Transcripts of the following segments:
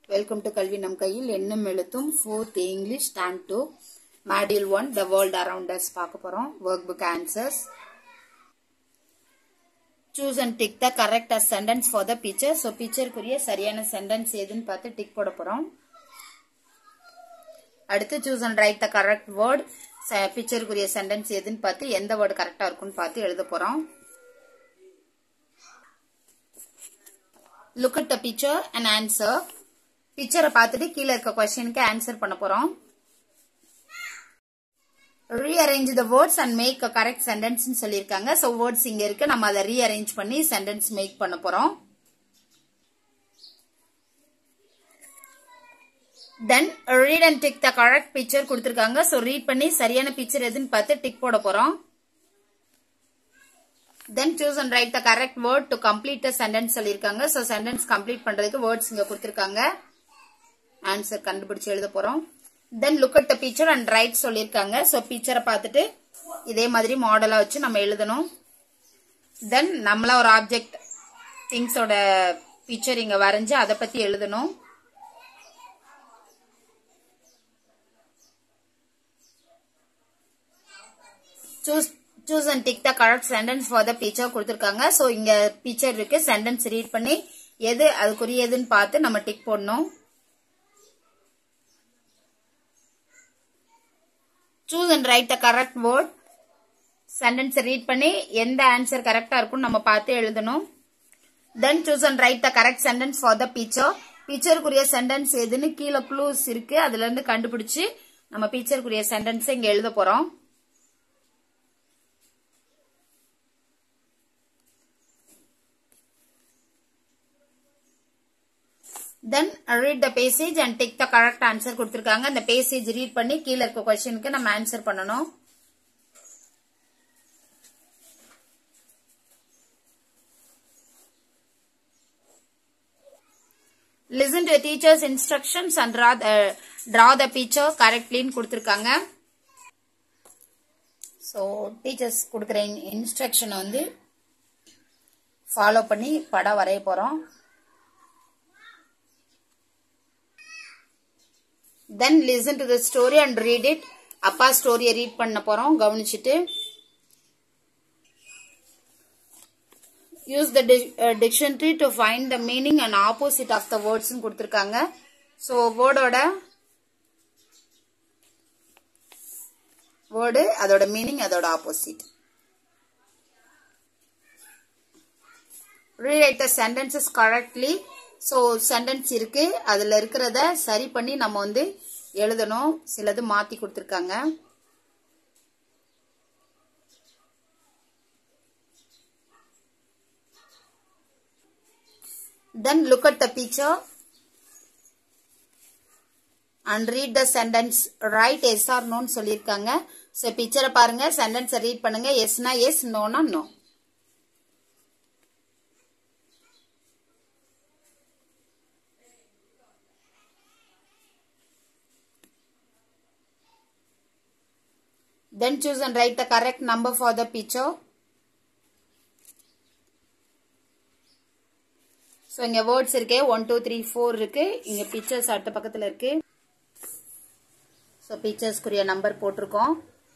Welcome to கல்வி நம் கையில் எண்ணும் எழுத்தும் fourth English stand two module one the world around us பார்க்க போறோம் work book answers choose and tick the correct sentence for the picture so பிக்சருக்குரிய சரியான சென்டென்ஸ் எதுன்னு பார்த்து டிக் போட போறோம் அடுத்து choose and write the correct word பிக்சருக்குரிய சென்டென்ஸ் எதுன்னு பார்த்து எந்த வேர்டு கரெக்டா இருக்குன்னு பார்த்து எழுத போறோம் look at the picture and answer பிக்சரை பார்த்துட்டு கீழே இருக்க கொஸ்டினுக்கு ஆன்சர் பண்ண போறோம் rearrange the words and make a correct sentence சொல்லியிருக்காங்க ஸோ வேர்ட்ஸ் இங்க இருக்கு நம்ம அதை ரீஅரேஞ்ச் பண்ணி சென்டென்ஸ் மேக் பண்ண போறோம் then read and tick the correct picture கொடுத்துருக்காங்க ஸோ ரீட் பண்ணி சரியான பிக்சர் எதுன்னு பார்த்து டிக் போட போறோம் then choose and write the correct word to complete the sentence சொல்லியிருக்காங்க ஸோ சென்டென்ஸ் கம்ப்ளீட் பண்றதுக்கு வேர்ட்ஸ் இங்க கொடுத்துருக்காங்க ஆன்சர் கண்டுபிடிச்சு எழுத போறோம் then look at the picture and write சொல்லியிருக்காங்க ஸோ பிக்சரை பார்த்துட்டு இதே மாதிரி மாடலா வச்சு நம்ம எழுதணும் தென் நம்மளா ஒரு ஆப்ஜெக்ட் திங்ஸோட பிக்சர் இங்க வரைஞ்சு அதை பத்தி எழுதணும் choose choose and tick the correct sentence for the picture கொடுத்துருக்காங்க ஸோ இங்க பிக்சர் இருக்கு சென்டென்ஸ் ரீட் பண்ணி எது அதுக்குரியதுன்னு பார்த்து நம்ம டிக் போடணும் choose and write the correct word sentence read பண்ணி எந்த ஆன்சர் கரெக்டா இருக்கும்னு நம்ம பார்த்து எழுதணும் then choose and write the correct sentence for the picture பிக்சருக்குரிய சென்டென்ஸ் எதுன்னு கீழே க்ளூஸ் இருக்கு அதுல இருந்து கண்டுபிடிச்சு நம்ம பிக்சருக்குரிய சென்டென்ஸ் இங்க எழுத போறோம் then read the passage and take the correct answer கொடுத்துருக்காங்க அந்த பேசேஜ் ரீட் பண்ணி கீழே இருக்க கொஸ்டினுக்கு நம்ம ஆன்சர் பண்ணணும் listen to teacher's instructions and draw the picture கரெக்ட்லின்னு கொடுத்துருக்காங்க ஸோ டீச்சர்ஸ் கொடுக்குற இன்ஸ்ட்ரக்ஷனை வந்து ஃபாலோ பண்ணி படம் வரைய போகிறோம் then listen to the story and read it அப்பா ஸ்டோரியை ரீட் பண்ண போறோம் கவனிச்சுட்டு use the dictionary to find the meaning and opposite of the words கொடுத்துருக்காங்க ஸோ வேர்டோட வேர்டு அதோட மீனிங் அதோட opposite rewrite the sentences correctly so sentence இருக்கு அதுல இருக்கிறத சரி பண்ணி நம்ம வந்து எழுதணும் சிலது மாத்தி கொடுத்துருக்காங்க then look at the picture and read the sentence write yes or நோன்னு சொல்லியிருக்காங்க ஸோ பிக்சரை பாருங்க சென்டென்ஸை ரீட் பண்ணுங்க எஸ்னா எஸ் நோனா no Then choose and write the correct number for the picture. So இங்கே வேர்ட்ஸ் இருக்கு ஒன் டூ த்ரீ ஃபோர் இருக்கு இங்கே பிக்சர்ஸ் அடுத்த பக்கத்தில் இருக்கு ஸோ பிக்சர்ஸ்க்குரிய நம்பர் போட்டிருக்கோம்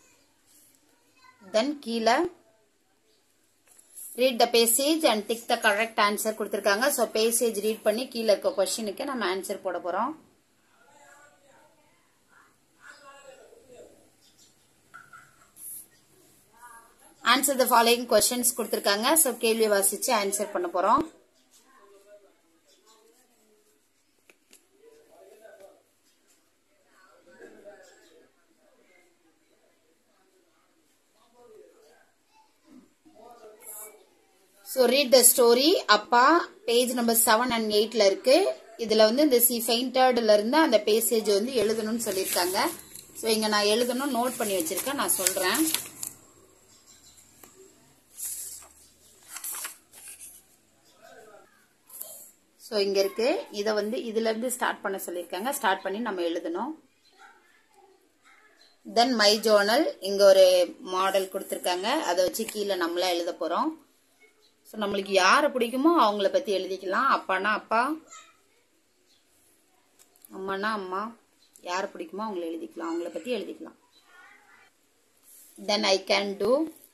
தென் கீழே read the passage and tick the correct answer கொடுத்துருக்காங்க ஸோ பேசேஜ் ரீட் பண்ணி கீழே இருக்க கொஸ்டினுக்கு நம்ம ஆன்சர் போட போகிறோம் ஆன்சர் த ஃபாலோயிங் கொஸ்டின்ஸ் கொடுத்துருக்காங்க ஸோ கேள்வி வாசிச்சு ஆன்சர் பண்ண போறோம் ஸோ ரீட் த ஸ்டோரி அப்பா பேஜ் நம்பர் செவன் அண்ட் எயிட்ல இருக்கு இதுல வந்து இந்த சி ஃபெயின்டர்ட்ல இருந்து அந்த பேசேஜ் வந்து எழுதணும்னு சொல்லியிருக்காங்க ஸோ இங்க நான் எழுதணும் நோட் பண்ணி வச்சிருக்கேன் நான் சொல்றேன் ஸோ இங்க இருக்கு இதை வந்து இதுல இருந்து ஸ்டார்ட் பண்ண சொல்லியிருக்காங்க ஸ்டார்ட் பண்ணி நம்ம எழுதணும் தென் மை ஜோர்னல் இங்க ஒரு மாடல் கொடுத்துருக்காங்க அதை வச்சு கீழே நம்மளா எழுத போறோம் ஸோ நம்மளுக்கு யாரை பிடிக்குமோ அவங்கள பத்தி எழுதிக்கலாம் அப்பானா அப்பா அம்மானா அம்மா யார் பிடிக்குமோ அவங்கள எழுதிக்கலாம் அவங்கள பற்றி எழுதிக்கலாம் then I can do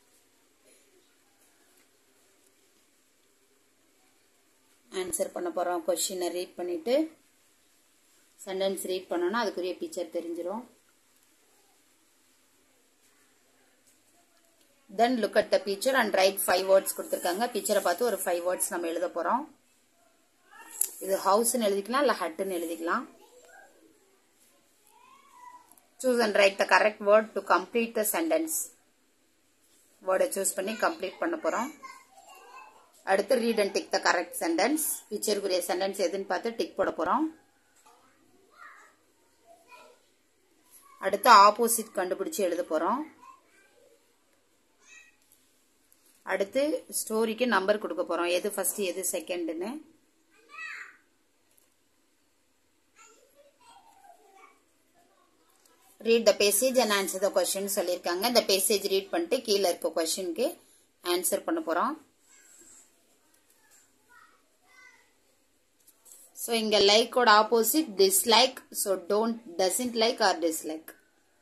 answer பண்ண போகிறோம் கொஷினை ரீட் பண்ணிவிட்டு சென்டென்ஸ் ரீட் பண்ணோன்னா அதுக்குரிய பிக்சர் தெரிஞ்சிடும் then look at the picture and write five words கொடுத்துருக்காங்க பிக்சரை பார்த்து ஒரு ஃபைவ் வேர்ட்ஸ் நம்ம எழுத போகிறோம் இது ஹவுஸ்ன்னு எழுதிக்கலாம் இல்லை ஹட்டுன்னு எழுதிக்கலாம் choose and write the correct word to complete the sentence வேர்டை சூஸ் பண்ணி கம்ப்ளீட் பண்ண போகிறோம் அடுத்து read and tick the correct sentence பிக்சருக்குரிய சென்டென்ஸ் எதுன்னு பார்த்து டிக் போட போகிறோம் அடுத்து ஆப்போசிட் கண்டுபிடிச்சு எழுத போகிறோம் அடுத்து ஸ்டோரிக்கு நம்பர் கொடுக்க போகிறோம் எது ஃபர்ஸ்ட் எது செகண்ட்னு read the passage and answer the question சொல்லியிருக்காங்க இந்த பேசேஜ் ரீட் பண்ணிட்டு கீழே இருக்க கொஸ்டினுக்கு ஆன்சர் பண்ண போகிறோம் ஸோ இங்கே லைக்கோட opposite dislike so don't doesn't like or dislike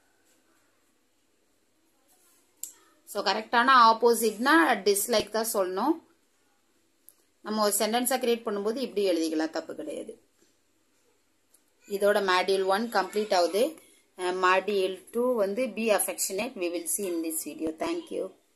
so கரெக்டான ஆப்போசிட்னா டிஸ்லைக் தான் சொல்லணும் நம்ம ஒரு சென்டென்ஸாக கிரியேட் பண்ணும்போது இப்படி எழுதிக்கலாம் தப்பு கிடையாது இதோட மாடியூல் ஒன் கம்ப்ளீட் ஆகுது மாடியூல் டூ வந்து be affectionate we will see in this video thank you